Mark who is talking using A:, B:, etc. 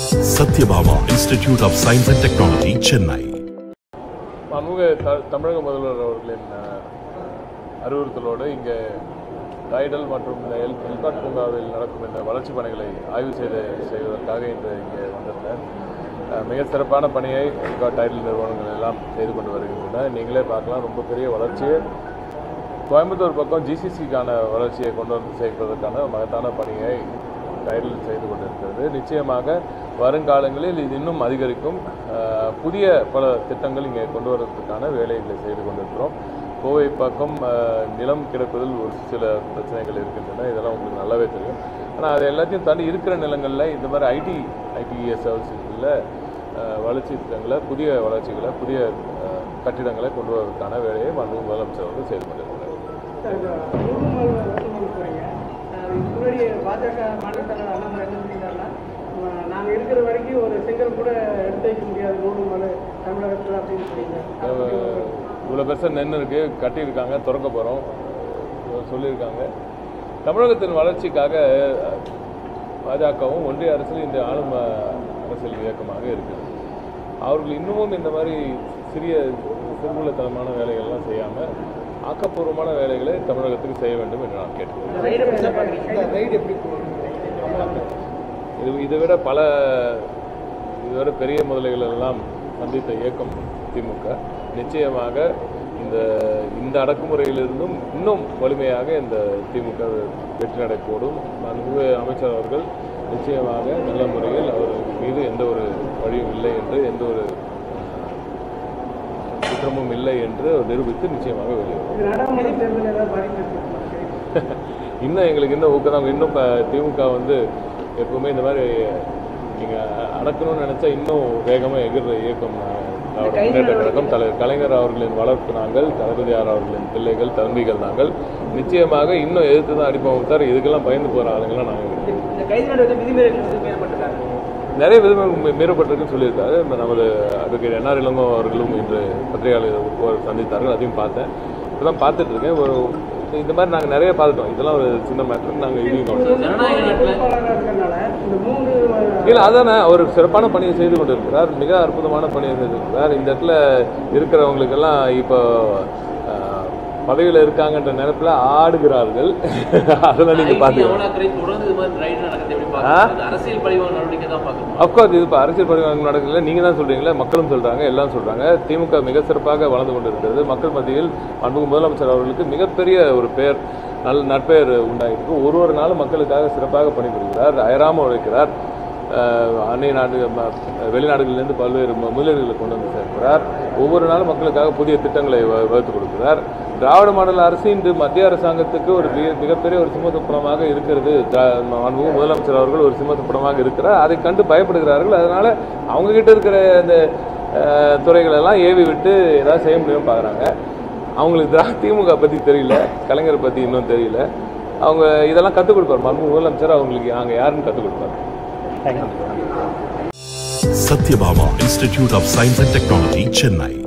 A: Satyabhama institute of science and technology Chennai
B: சமூக த- தமிழக முதல்வர் அவர்களின் அஹ், அறிவுறுத்தலோடு இங்கே டைடல் மற்றும் இந்த எல் எல்காட் பூங்காவில் நடக்கும் இந்த வளர்ச்சி பணிகளை ஆய்வு செய்து செய்வதற்காக இன்று இங்கே வந்திருந்தேன் அஹ், மிக சிறப்பான பணியை எல்காட் டைடல் நிறுவனங்கள் எல்லாம் செய்து கொண்டு வருகின்றன நீங்களே பார்க்கலாம் ரொம்ப பெரிய வளர்ச்சி கோயம்புத்தூர் பக்கம் ஜிசிசிக்கான வளர்ச்சியை கொண்டு வந்து சேர்ப்பதற்கான மகத்தான பணியை டைடல் செய்து கொண்டிருக்கிறது நிச்சயமாக வருங்காலங்களில் இது இன்னும் அதிகரிக்கும் அஹ், புதிய பல திட்டங்கள் இங்கே கொண்டு வருவதற்கான வேலைகளை செய்து கொண்டிருக்கிறோம் கோவை பக்கம் அஹ், நிலம் கிடைப்பதில் ஒரு சில பிரச்சனைகள் இருக்கின்றன இதெல்லாம் உங்களுக்கு நல்லாவே தெரியும் ஆனால் அது எல்லாத்தையும் தாண்டி இருக்கிற நிலங்களில் இந்த மாதிரி ஐடி ஐடிஎஸ் சர்வீசஸில் வளர்ச்சி திட்டங்களை புதிய வளர்ச்சிகளை புதிய அஹ், கட்டிடங்களை கொண்டு வருவதற்கான வேலையை மாண்பு முதலமைச்சர் வந்து செய்து கொண்டிருக்கிறார்
C: சார், இந்த நூறு நாள் வருஷம் போறீங்க அஹ் இதுக்கு முன்னாடி பாஜக மாநில தலைவர் அண்ணாமலை என்ன சொல்லியிருந்தாருன்னா அஹ் நாங்க இருக்கிற வரைக்கும் ஒரு செங்கல் கூட எடுத்து வைக்க முடியாது நூறு நாள் தமிழகத்தில் அப்படின்னு சொல்லியிருந்தாரு
B: இவ்வளோ பெருசாக நென்று இருக்கு கட்டியிருக்காங்க திறக்க போகிறோம் சொல்லியிருக்காங்க தமிழகத்தின் வளர்ச்சிக்காக அஹ், பாஜகவும் ஒன்றிய அரசில் இந்த ஆளும் அஹ், அரசியல் இயக்கமாக இருக்குது அவர்கள் இன்னமும் இந்த மாதிரி சிறிய சிறுபுலத்தனமான வேலைகள்லாம் செய்யாமல் ஆக்கப்பூர்வமான வேலைகளை தமிழகத்துக்கு செய்ய வேண்டும் என்று நான் கேட்டுக்கிறேன்
C: ரைடு எப்படி
B: இது இதை விட பல இதை விட பெரிய முதலைகள் எல்லாம் சந்தித்த இயக்கம் திமுக நிச்சயமாக இந்த இந்த அடக்குமுறையிலிருந்தும் இன்னும் வலிமையாக இந்த திமுக வெற்றி நடைபோடும் மாண்புமிகு அமைச்சர் அவர்கள் நிச்சயமாக நல்ல முறையில் அவர் மீது எந்த ஒரு வழியும் இல்லை என்று எந்த ஒரு குற்றமும் இல்லை என்று அவர் நிரூபித்து நிச்சயமாக வெளிவரும்
C: இது நாடாளுமன்ற தேர்தல் ஏதாவது பாதிப்பு ஏற்படுத்துமா?
B: இன்னும் எங்களுக்கு இன்னும் ஊக்கம் இன்னும் இப்போ திமுக வந்து எப்பவுமே இந்த மாதிரி நீங்கள் அடக்கணும்னு நினச்சா இன்னும் வேகமாக எகிற இயக்கம் அஹ், திராவிட முன்னேற்ற கழகம் தலைவர் கலைஞர் அவர்களின் வளர்ப்பு நாங்கள் தளபதியார் அவர்களின் பிள்ளைகள் தம்பிகள் நாங்கள் நிச்சயமாக இன்னும் எதிர்த்து தான் அடிப்போம் சார் இதுக்கெல்லாம் பயந்து போகிற ஆளுங்கெல்லாம் நாங்கள் கிடையாது.
C: இந்த கைது நடவடிக்கை விதிமீறல் வந்து மீறப்பட்டிருக்காங்க
B: நிறைய விதமாக மீறப்பட்டிருக்குன்னு சொல்லியிருக்காரு இப்ப நமது அதுக்கு என்ஆர் இளங்கோ அவர்களும் இன்று பத்திரிகையாளர் சந்தித்தார்கள் அதையும் பார்த்தேன் இப்பதான் பார்த்துட்டு இருக்கேன் ஒரு இந்த மாதிரி நாங்கள் நிறைய பார்த்துட்டோம் இதெல்லாம் ஒரு சின்ன மேட்டர் நாங்கள் இதையும் கவனிச்சோம்
C: பொறுப்பாளராக இருக்கிறனால இந்த மூன்று
B: இல்லை அதானே அவர் சிறப்பான பணியை செய்து கொண்டிருக்கிறார் மிக அற்புதமான பணியை செய்திருக்கிறார் இந்த இடத்துல இருக்கிறவங்களுக்கெல்லாம் இப்போ அஹ், பதவியில் இருக்காங்கன்ற நினைப்பில் ஆடுகிறார்கள் அதெல்லாம் நீங்கள் பார்த்துக்கலாம்
D: அமலாக்கரை தொடர்ந்து இது மாதிரி ரைடு நடக்குது எப்படி பார்க்கறது அரசியல் பழிவாங்க நடவடிக்கை தான் பார்க்கணும்
B: அப்கோர்ஸ் இது இப்போ அரசியல் பரிமாற்றம் நடக்கல நீங்கள் தான் சொல்கிறீங்களே மக்களும் சொல்கிறாங்க எல்லாம் சொல்கிறாங்க திமுக மிக சிறப்பாக வளர்ந்து கொண்டிருக்கிறது மக்கள் மத்தியில் அன்புக்கு முதலமைச்சர் அவர்களுக்கு மிகப்பெரிய ஒரு பெயர் நல்ல நற்பெயர் உண்டாகிருக்கு ஒரு ஒரு நாளும் மக்களுக்காக சிறப்பாக பணிபுரிகிறார் அயராமல் உழைக்கிறார் அஹ், அன்னை நாடு ம- வெளிநாடுகளிலிருந்து பல்வேறு மு- முதலீடுகளை கொண்டு வந்து சேர்க்கிறார் ஒவ்வொரு நாளும் மக்களுக்காக புதிய திட்டங்களை வ- வகுத்து கொடுக்கிறார் திராவிட மாடல் அரசு இன்று மத்திய அரசாங்கத்துக்கு ஒரு மிக மிகப்பெரிய ஒரு சிம்மத்துப்படமாக இருக்கிறது திரா- மாண்புமிகு முதலமைச்சர் அவர்கள் ஒரு சிம்மத்துப்படமாக இருக்கிறார் அதை கண்டு பயப்படுகிறார்கள் அதனால அவங்க கிட்ட இருக்கிற அந்த அஹ், துறைகள் எல்லாம் ஏவி விட்டு ஏதாவது செய்ய முடியும்னு பார்க்குறாங்க அவங்களுக்கு திரா திமுக பற்றி தெரியல கலைஞரை பற்றி இன்னும் தெரியல அவங்க இதெல்லாம் கற்றுக் கொடுப்பார் மாண்புமிகு முதலமைச்சர் அவங்களுக்கு நாங்கள் யாருன்னு கற்றுக் கொடுப்பார்
A: Sathyabama institute of science and technology Chennai